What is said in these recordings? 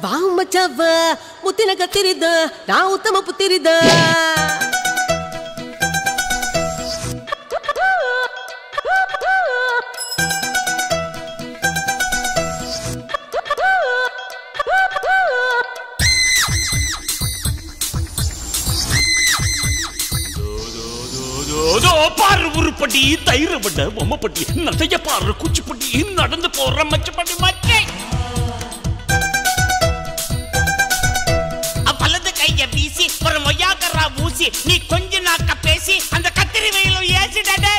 வா மச்சாவ முத்தின கத்திரித நான் உத்தம புத்திரித அதோ பாரு உருப்படி தயிர விட பொம்மப்பட்டி நடைய பாரு குச்சிப்பட்டி நடந்து போற மச்சப்பட்டி மச்சை வலது கைய வீசி ஒரு மொய்யாக்கரா ஊசி நீ கொஞ்ச நாக்க பேசி அந்த கத்திரி வெயிலும் ஏசிடடே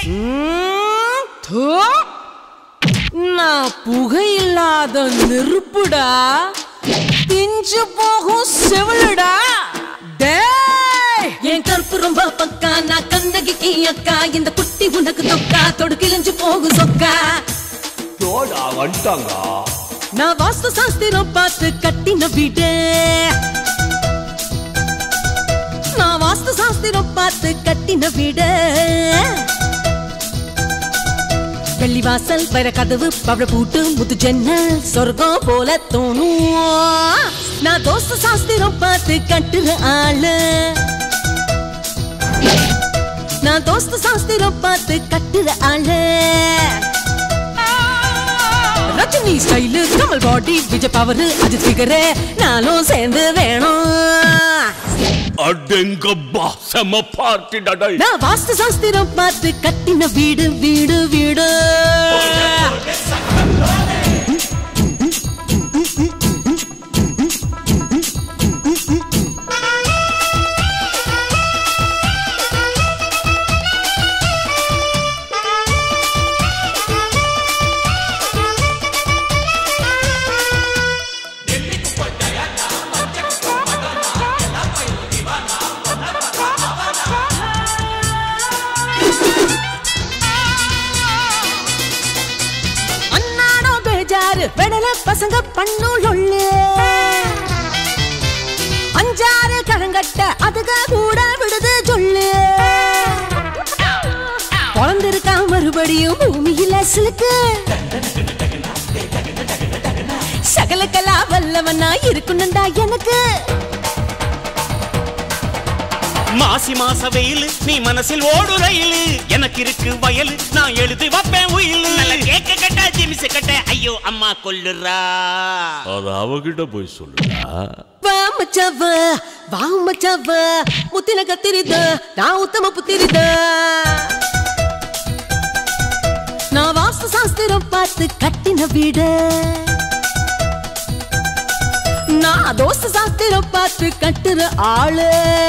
நான் புகையில்லாத நெருப்புடா பிஞ்சு போகும் செவிலுடா டேய் என் கருப்பு ரொம்ப பக்கா நான் கண்ணகி அக்கா இந்த குட்டி உனக்கு தொக்கா தொடு கிழிஞ்சு போகும் சொக்கா தோடா வந்துட்டாங்க நான் வாஸ்து சாஸ்திரம் பார்த்து கட்டின வீடு நான் வாஸ்து சாஸ்திரம் பார்த்து கட்டின வீடு வெள்ளி வாசல் வைர கதவு பவழ பூட்டு முத்து ஜன்னல் சொர்க்கம் போல தோணும் நான் தோஸ்து சாஸ்திரம் பார்த்து கட்டுற ஆளு நான் தோஸ்து சாஸ்திரம் பார்த்து கட்டுற ஆளு Rajini style Kamal body Vijay power Ajith figure நானும் சேர்ந்து வேணும் அடெங்கப்பா செம பார்ட்டி டடை நான் வாஸ்து சாஸ்திரம் பார்த்து கட்டின வீடு வீடு வீடு அண்ணாடோ பேஜாரு வெடல பசங்க பண்ணுள்ளு அஞ்சாறு கழங்கட்ட அதுக கூட விடுது சொல்லு பிறந்திருக்கா மறுபடியும் பூமியில சிலுக்கு சகலக்கலா வல்லவனா இருக்கணும்டா எனக்கு மாசி மாச வெயில் நீ மனசில் ஓடு ரயில் எனக்கு இருக்கு வயல் நான் எழுதி வைப்பேன் உயில் நல்ல கேக்க கட்ட ஜிமிசு கட்ட ஐயோ அம்மா கொல்லுறா அது அவகிட்ட போய் சொல்லுடா வா மச்சாவ வா மச்சாவ முத்தின கத்திரித நான் உத்தம புத்திரித நான் வாஸ்து சாஸ்திரம் பார்த்து கட்டின வீடு நான் தோஸ்து சாஸ்திரம் பார்த்து கட்டுற ஆளு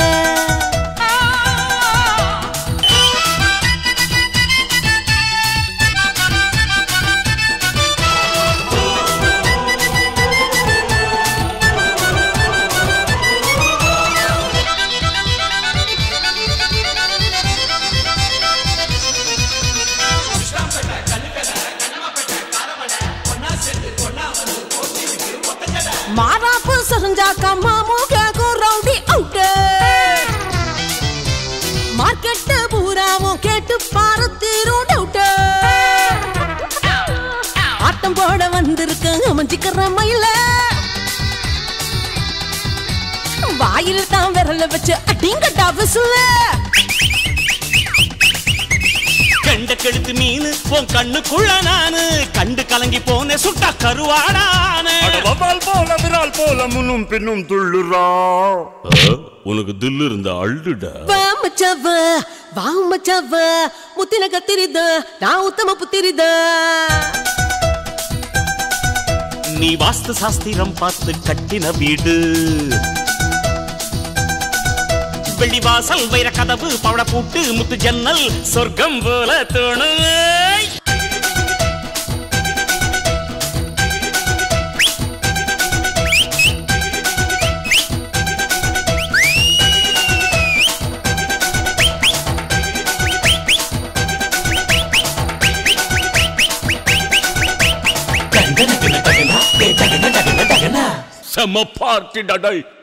மாறாப்பு சரிஞ்சாக்கா மாமு கேக்கும் ரவுடி அவுட்டு மார்க்கெட்டு பூராவும் கேட்டு பாரு தீரும் டவுட்டு ஆட்டம் போட வந்திருக்க அமைஞ்சிக்கிற மயில வாயில் தான் விரல வச்சு அடிங்கட்டா விசுல கண்ட கெடுத்து மீன் உன் கண்ணுக்குள்ள நானு கண்டு கலங்கி போன சுட்டா கருவாடானு வவால் போல விரால் போல முன்னும் பின்னும் துள்ளுறா உனக்கு தில்லு இருந்த அள்ளுடா வா மச்சாவ வா மச்சாவ முத்தின கத்திரித நான் உத்தம புத்திரித நீ வாஸ்து சாஸ்திரம் பார்த்து கட்டின வீடு வெள்ளி வாசல் வைர கதவு பவள பூட்டு முத்து ஜன்னல் சொர்க்கம் போல தோணு செம பார்ட்டி டடை